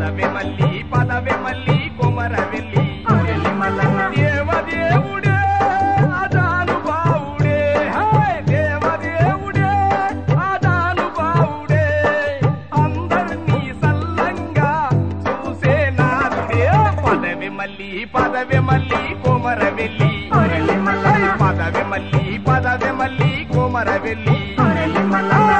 పదవే మల్లి పదవే మల్లి కొమర వెళ్ళి కొమరెల్లి మల్లన్న దేవదేవుడే అదానుభావుడే హాయ్ దేవదేవుడే అదానుభావుడే అందరినీ సల్లంగా చూసే నాదుడే పదవి మల్లి పదవి మల్లి కొమర వెళ్ళి కొమరెల్లి మల్లన్న పదవి మల్లి పదవి మల్లి కొమర వెళ్ళి కొమరెల్లి మల్లన్న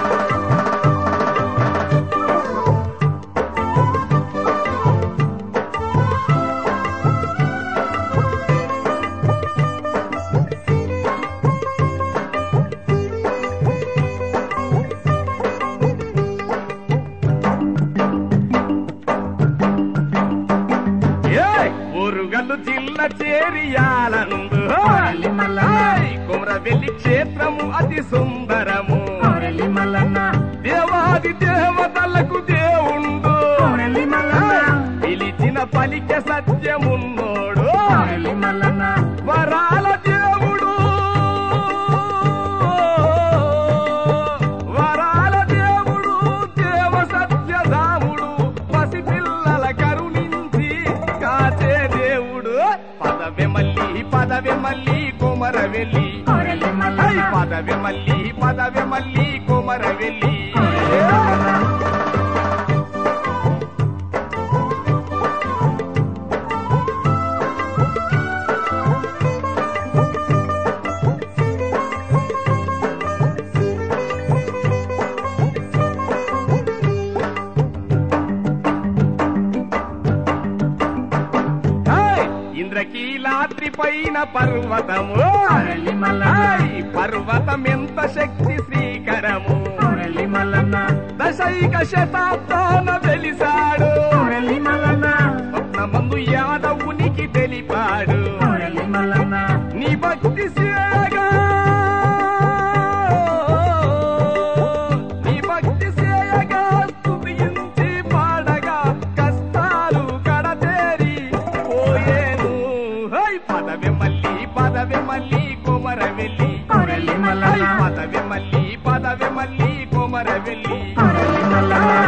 ఏయ్! ఊరుగల్లు జిల్ల చేరియాలందు కొమరెల్లి మల్లన్న కుమరవెల్లి క్షేత్రము అతి సుందరము కొమరెల్లి మల్లన్న దేవాది దేవతలకు దేవుండు కొమరెల్లి మల్లన్న పిలిచిన పలిక సత్యమున్నోడు కొమరెల్లి మల్లన్న వరాల దేవుడు వరాల దేవుడు దేవ సత్యధాముడు పసిపిల్లల కరుణించి కాచే దేవుడు పదవి మల్లి పదవి మల్లి కుమర వెళ్ళి కొమరెల్లి మల్లన్న పదవి మల్లి పదవి మల్లి కుమర వెళ్ళి కొమరెల్లి మల్లన్న ఏయ్! ఇంద్రకీలాద్రి పైన పర్వతము కొమరెల్లి మల్లన్న ఏయ్! పర్వతం ఎంత శక్తి శ్రీకరము కొమరెల్లి మల్లన్న దశైక శతాబ్దాన వెలిసాడు కొమరెల్లి మల్లన్న స్వప్నమందు యాదవునికి తెలిపాడు కొమరెల్లి మల్లన్న నీ భక్తి సేయగా నీ భక్తి సేయగా స్తుతించి పాడగా కష్టాలు కడతేరి పోయేను హై పదవి మల్లి పదవి మల్లి కొమర వెళ్ళి కొమరెల్లి హై మల్లన్న పదవి మల్లి పదవి మల్లి కొమర వెళ్ళి కొమరెల్లి మల్లన్న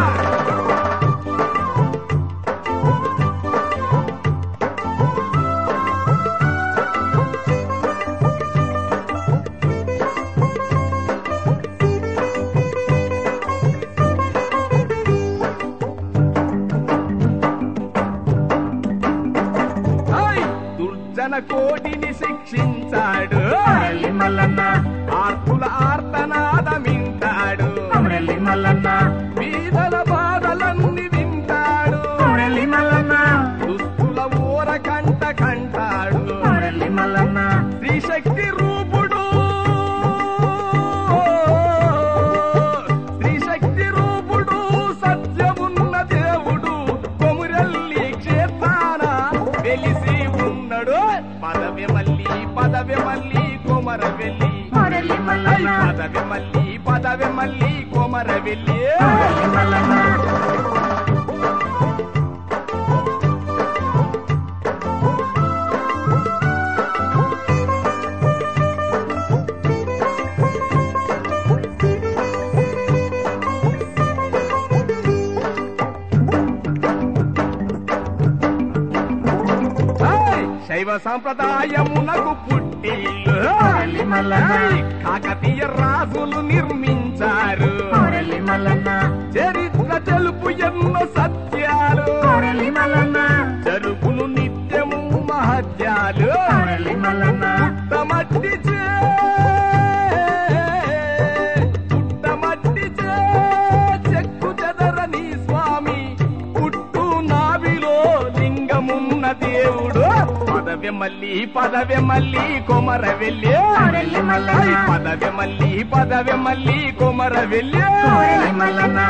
హై దుర్జన కోటిని శిక్షించాడు కొమరెల్లి మల్లన్న ఆర్తుల ఆర్తనాదమింటాడు కొమరెల్లి మల్లన్న బీదల బాధలన్నీ వింటాడు కొమరెల్లి మల్లన్న దుస్తుల ఊర కంట కంటాడు కొమరెల్లి మల్లన్న శ్రీశక్తి రూపుడు శ్రీశక్తి రూపుడు సత్యమున్న దేవుడు కొమురెల్లి క్షేత్రాన వెలిసి ఉన్నాడు పదవి మల్లి పదవి మల్లి కొమర వెళ్ళి కొమరెల్లి మల్లన్న పదవి మల్లి పదవి మల్లి కొమర వెళ్ళి కొమరెల్లి మల్లన్న ఏయ్! శైవ సాంప్రదాయమునకు పుట్టిల్లు కొమరెల్లి మల్లన్న ఏయ్! కాకతీయ రాజులు నిర్మించారు కొమరెల్లి మల్లన్న చరిత్ర తెలుపు ఎన్నో సత్యాలు కొమరెల్లి మల్లన్న జరుగును నిత్యము మహత్యాలు కొమరెల్లి మల్లన్న పుట్టమట్టి చే పుట్టమట్టి చే చెక్కు చెదరని స్వామి పుట్టు నావిలో లింగమున్న దేవుడు పదవి మల్లి పదవి మల్లి కొమర వెళ్ళి కొమరెల్లి మల్లన్న పదవి మల్లి పదవి మల్లి కొమర వెళ్ళి కొమరెల్లి మల్లన్న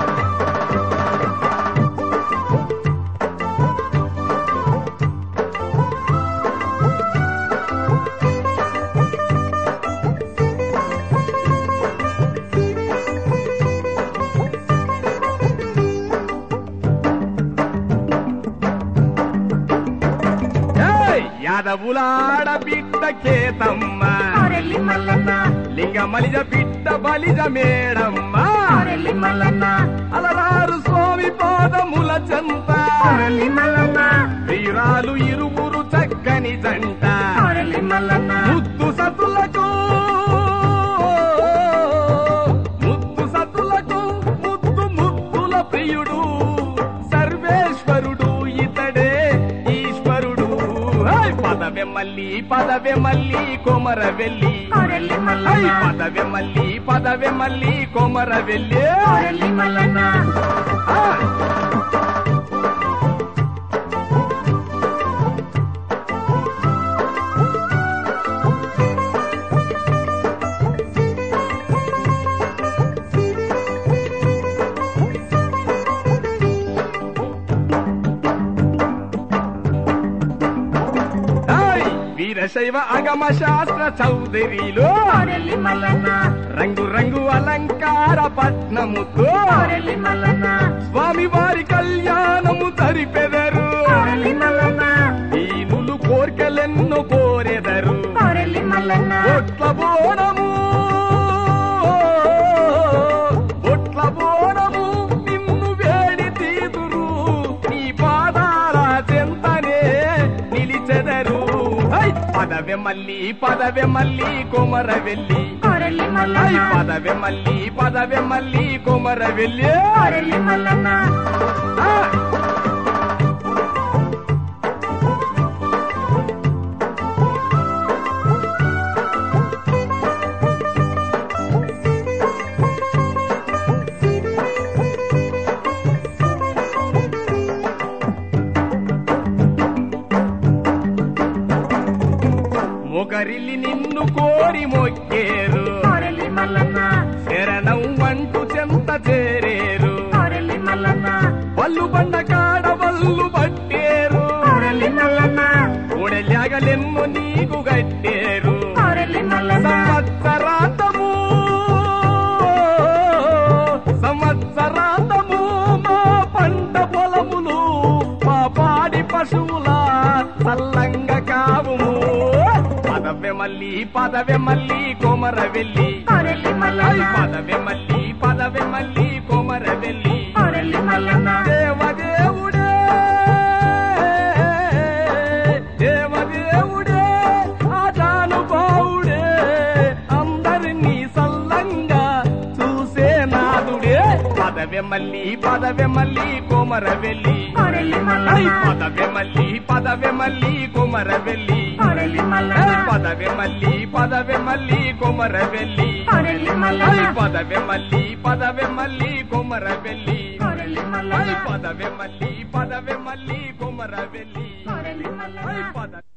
ఏయ్! యాదవులాడ బిడ్డ కేతమ్మ కొమరెల్లి మల్లన్న లింగమలిజ బిడ్డ బలిజ మేడమ్మ కొమరెల్లి మల్లన్న అలరారు స్వామి పాదముల చంద కొరలి మల్లన్న వీరాలు ఇరువురు చక్కని జంట కొరలి మల్లన్న ముద్దు సతులకు ముద్దు సతులకు ముద్దు ముద్దుల ప్రియుడు సర్వేశ్వరుడు ఇతడే ఈశ్వరుడు హై! పదవే మల్లి పదవే మల్లి కొమర వెళ్ళి కొరలి హై! మల్లన్న పదవే మల్లి పదవే మల్లి కొమర వెళ్ళి కొరలి మల్లన్న ఆ! హై! వీరశైవ అగమ శాస్త్ర చౌదరిలో కొరలి మల్లన్న రంగు రంగు అలంకార పట్నముతో కొరలి మల్లన్న స్వామి వారి కళ్యాణము జరిపెదరు కొరలి మల్లన్న దీనులు కోర్కెలెన్నో కోరెదరు కొరలి మల్లన్న ఒట్ల బోనము ఒట్ల బోనము నిన్ను వేడి తీదురు నీ పాదాల చెంతనే నిలిచెదరు హై! పదవే మల్లి పదవే మల్లి కొమర వెళ్ళి కొరలి హై! మల్లన్న పదవే మల్లి పదవే మల్లి కొమర వెళ్ళి కొరలి మల్లన్న ఆ! మొగరిల్లి నిన్ను కోరి మొక్కేరు కొరలి మల్లన్న శరణం అంటూ చెంత చేరేరు కొరలి మల్లన్న వల్లు బండ కాడ వల్లు పట్టేరు కొరలి మల్లన్న ఉడలాగలెన్ను నీకు గట్టేరు కొరలి మల్లన్న సంవత్సరాంతము సంవత్సరాంతము మా పంట పొలములు మా పాడి పశువుల సల్లంగా కావుము పదవె మల్లి పదవె మల్లి కొమర వెళ్ళి కొరలి ఐ మల్లన్న పదవె మల్లి పదవె మల్లి కొమర వెళ్ళి కొరలి మల్లన్న దేవదేవుడే దేవదేవుడే ఆజానుభావుడే అందరినీ సల్లంగా చూసే నాదుడే పదవె మల్లి పదవె మల్లి కొమర వెళ్ళి కొరలి ఐ మల్లన్న పదవె మల్లి పదవె మల్లి కొమర వెళ్ళి కొరలి ఐ మల్లన్న పదవె మల్లి పదవె మల్లి కొమర వెళ్ళి కొరలి ఐ మల్లన్న పదవె మల్లి పదవె మల్లి కొమర వెళ్ళి కొరలి ఐ మల్లన్న పదవె మల్లి పదవె మల్లి కొమర వెళ్ళి కొరలి ఐ మల్లన్న పద